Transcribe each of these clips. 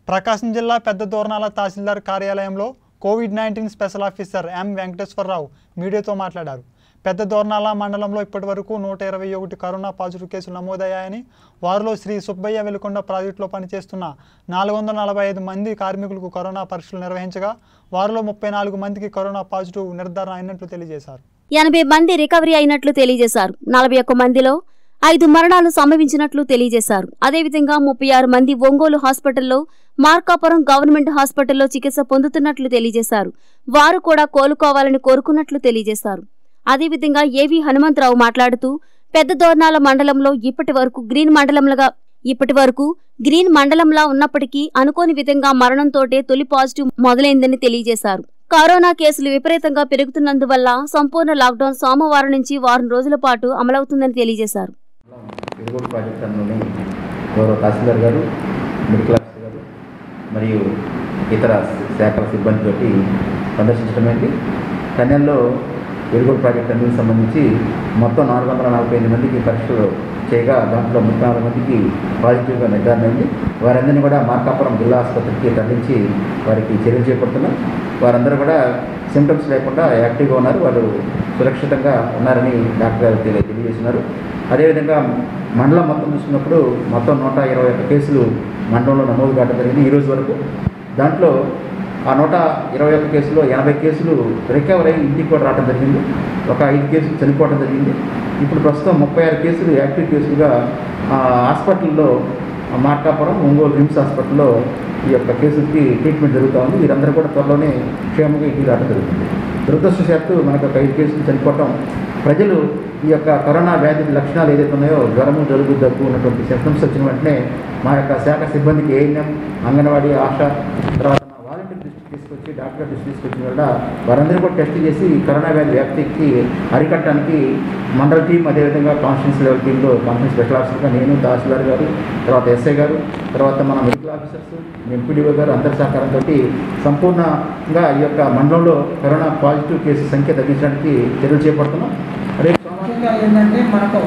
ప్రకాశం జిల్లా పెద్ద దోర్నాల తహసీల్దార్ కార్యాలయంలో covid nineteen special officer M Venkateswararao మీడియాతో మాట్లాడారు పెద్ద దోర్నాల మండలంలో ఇప్పటివరకు నూట ఇరవై ఒకటి కరోనా పాజిటివ్ కేసులు నమోదయ్యాయని వారిలో శ్రీ సుబ్బయ్య వెలుకొండ ప్రాజెక్టులో పనిచేస్తున్న నాలుగు వందల నలభై ఐదు మంది కార్మికులకు కరోనా పరీక్షలు నిర్వహించగా వారిలో ముప్పై నాలుగు మందికి కరోనా పాజిటివ్ నిర్ధారణ అయినట్లు తెలియజేశారు ఎనభై మంది రికవరీ అయినట్లు తెలియజేశారు నలభై ఒక్క మందిలో ఐదు మరణాలు సంభవించినట్లు తెలియజేశారు అదేవిధంగా ముప్పై ఆరు మంది ఒంగోలు హాస్పిటల్లో మార్కాపురం గవర్నమెంట్ హాస్పిటల్లో చికిత్స పొందుతున్నట్లు తెలియజేశారు వారు కూడా కోలుకోవాలని కోరుకున్నట్లు తెలియజేశారు అదేవిధంగా ఏవి హనుమంతరావు మాట్లాడుతూ పెద్ద దోర్నాల మండలంలో ఇప్పటి వరకు గ్రీన్ మండలంలుగా ఇప్పటి వరకు గ్రీన్ మండలంలా ఉన్నప్పటికీ అనుకోని విధంగా మరణంతోటే తొలి పాజిటివ్ మొదలైందని తెలియజేశారు కరోనా కేసులు విపరీతంగా పెరుగుతున్నందువల్ల సంపూర్ణ లాక్డౌన్ సోమవారం నుంచి వారం రోజుల పాటు అమలవుతుందని తెలియజేశారు ఎరుగోడు ప్రాజెక్ట్ అందులోని గౌరవ తహసీల్దార్ గారు మెడికల్ ఆఫీసర్ గారు మరియు ఇతర శాఖల సిబ్బందితోటి సందర్శించడమైంది కన్యాల్లో ఎరుగోడు ప్రాజెక్ట్ అందుకు సంబంధించి మొత్తం నాలుగు వందల నలభై ఎనిమిది మందికి పరీక్షలు చేయగా దాంట్లో ముప్పై నాలుగు మందికి పాజిటివ్గా నిర్ధారణ అయింది వారందరినీ కూడా మార్కాపురం జిల్లా ఆసుపత్రికి తరలించి వారికి చర్యలు చేపడుతున్నాం వారందరూ కూడా సిమ్టమ్స్ లేకుండా యాక్టివ్గా ఉన్నారు వాళ్ళు సురక్షితంగా ఉన్నారని డాక్టర్ గారు తెలియ తెలియజేస్తున్నారు అదేవిధంగా మండలం మొత్తం చూసుకున్నప్పుడు మొత్తం నూట ఇరవై ఒక్క కేసులు మండలంలో నమోదు కావడం జరిగింది ఈ రోజు వరకు దాంట్లో ఆ నూట ఇరవై ఒక్క కేసులో ఎనభై కేసులు రికవర్ అయ్యి ఇంటికి కూడా రావడం జరిగింది ఒక ఐదు కేసులు చనిపోవడం జరిగింది ఇప్పుడు ప్రస్తుతం ముప్పై ఆరు కేసులు యాక్టివ్ కేసులుగా ఆ, హాస్పిటల్లో ఆ, మార్కాపురం ఒంగోలు రిమ్స్ హాస్పిటల్లో ఈ యొక్క కేసులకి ట్రీట్మెంట్ జరుగుతూ ఉంది వీరందరూ కూడా త్వరలోనే క్షేమంగా ఇంటికి రావడం జరుగుతుంది దురదృష్టశాత్తు మనకు ఒక ఐదు కేసులు చనిపోవటం ప్రజలు ఈ యొక్క కరోనా వ్యాధి లక్షణాలు ఏదైతే ఉన్నాయో జ్వరము జలుబు దగ్గు ఉన్నటువంటి సిమ్టమ్స్ వచ్చిన వెంటనే మా యొక్క శాఖ సిబ్బందికి ఏఎన్ఎం అంగన్వాడీ ఆశ తర్వాత మా వాలంటీర్ దృష్టికి తీసుకొచ్చి డాక్టర్ దృష్టి తీసుకొచ్చిన వల్ల వారందరూ కూడా టెస్ట్ చేసి ఈ కరోనా వ్యాధి వ్యాప్తికి అరికట్టడానికి మండల టీం అదేవిధంగా కాన్ఫరెన్స్ లెవెల్ టీంలో కాన్ఫరెన్స్ స్పెషల్ ఆఫీసర్గా నేను తహసీల్దార్ గారు తర్వాత ఎస్ఐ గారు తర్వాత మన మెడికల్ ఆఫీసర్స్ ఎంపీడీఓ గారు అందరి సహకారంతో సంపూర్ణంగా ఈ యొక్క మండలంలో కరోనా పాజిటివ్ కేసు సంఖ్య తగ్గించడానికి చర్యలు చేపడుతున్నాం రేపు సోమవారం ముఖ్యంగా ఏంటంటే మనకు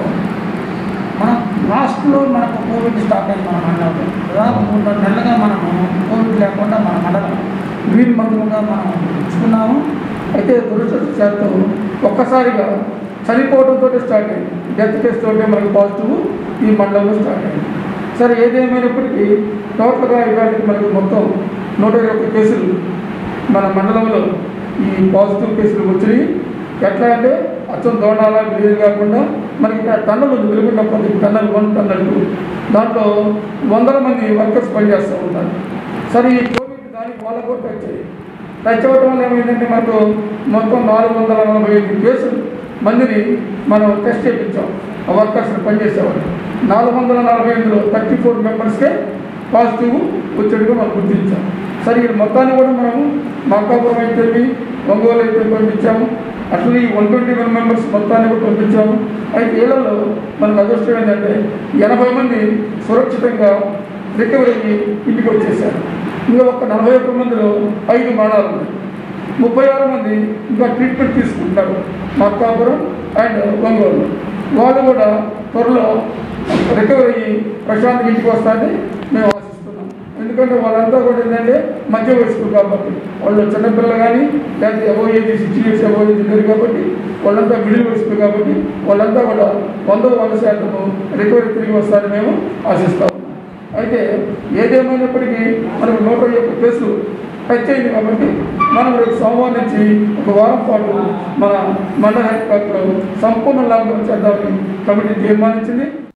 మనం లాస్ట్లో మనకు కోవిడ్ స్టార్ట్ అయింది మన మండలంలో దాదాపు మూడు నాలుగు నెలలుగా మనము కోవిడ్ లేకుండా మన మండలం గ్రీన్ మండలంగా మనం ఉంచుకున్నాము అయితే దురదృష్టవశాత్తు ఒక్కసారిగా చనిపోవడంతో స్టార్ట్ అయింది డెత్ కేసు తోటే మనకు పాజిటివ్ ఈ మండలంలో స్టార్ట్ అయింది సరే ఏదేమైనప్పటికీ టోటల్గా ఇవాళకి మనకు మొత్తం నూట ఇరవై ఒక్క కేసులు మన మండలంలో ఈ పాజిటివ్ కేసులు వచ్చినాయి ఎట్లా అంటే అచ్చం దోణాల విలేజ్ కాకుండా మనకి ఇక్కడ టన్నులు ఉంది వెలుగున్న ప్రతి టన్నల్ వన్ టన్నల్ టూ దాంట్లో వందల మంది వర్కర్స్ పనిచేస్తూ ఉంటారు సరే ఈ కోవిడ్ దానికి వాళ్ళ కూడా టచ్ అయ్యి టచ్ అవ్వడం వల్ల ఏమైందంటే మనకు మొత్తం నాలుగు వందల నలభై ఐదు కేసులు మందిని మనం టెస్ట్ చేయించాం ఆ వర్కర్స్ పనిచేసేవాళ్ళు నాలుగు వందల నలభై ఐదులో థర్టీ ఫోర్ మెంబర్స్కే పాజిటివ్ వచ్చేట్టుగా మనం గుర్తించాం సరే ఈ మొత్తాన్ని కూడా మనము మార్కాపురం అయితే ఒంగోలు అయితే పంపించాము అట్లనే ఈ వన్ ట్వంటీ వన్ మెంబర్స్ మొత్తాన్ని కూడా పంపించాము అయితే ఏళ్లలో మనకు అదృష్టం ఏంటంటే ఎనభై మంది సురక్షితంగా రికవరీ అయ్యి ఇంటికి వచ్చేసారు ఇంకా ఒక నలభై ఒక్క మందిలో ఐదు మరణాలు ఉన్నాయి ముప్పై ఆరు మంది ఇంకా ట్రీట్మెంట్ తీసుకుంటున్నారు మార్కాపురం అండ్ ఒంగోలు వాళ్ళు కూడా త్వరలో రికవరీ అయ్యి ప్రశాంత్ ఇంటికి వస్తారని మేము ఆశిస్తున్నాం ఎందుకంటే వాళ్ళంతా కూడా ఏంటంటే మధ్య వయస్కులు కాబట్టి వాళ్ళు చిన్నపిల్లలు కానీ లేకపోతే ఎవో ఏజ్ సిక్స్టీ ఇయర్స్ ఎవో ఏజ్ లేరు కాబట్టి వాళ్ళంతా మిడిల్ వయస్కులు కాబట్టి వాళ్ళంతా కూడా వంద వంద శాతము రికవరీ తిరిగి వస్తారని మేము ఆశిస్తాం అయితే ఏదేమైనప్పటికీ మనకు నూట ఒక్క కేసులు టచ్ అయింది కాబట్టి మనం రేపు సోమవారం నుంచి ఒక వారం పాటు మన మండల హెడ్ క్వార్టర్లో సంపూర్ణ లాక్డౌన్ చేద్దామని కమిటీ తీర్మానించింది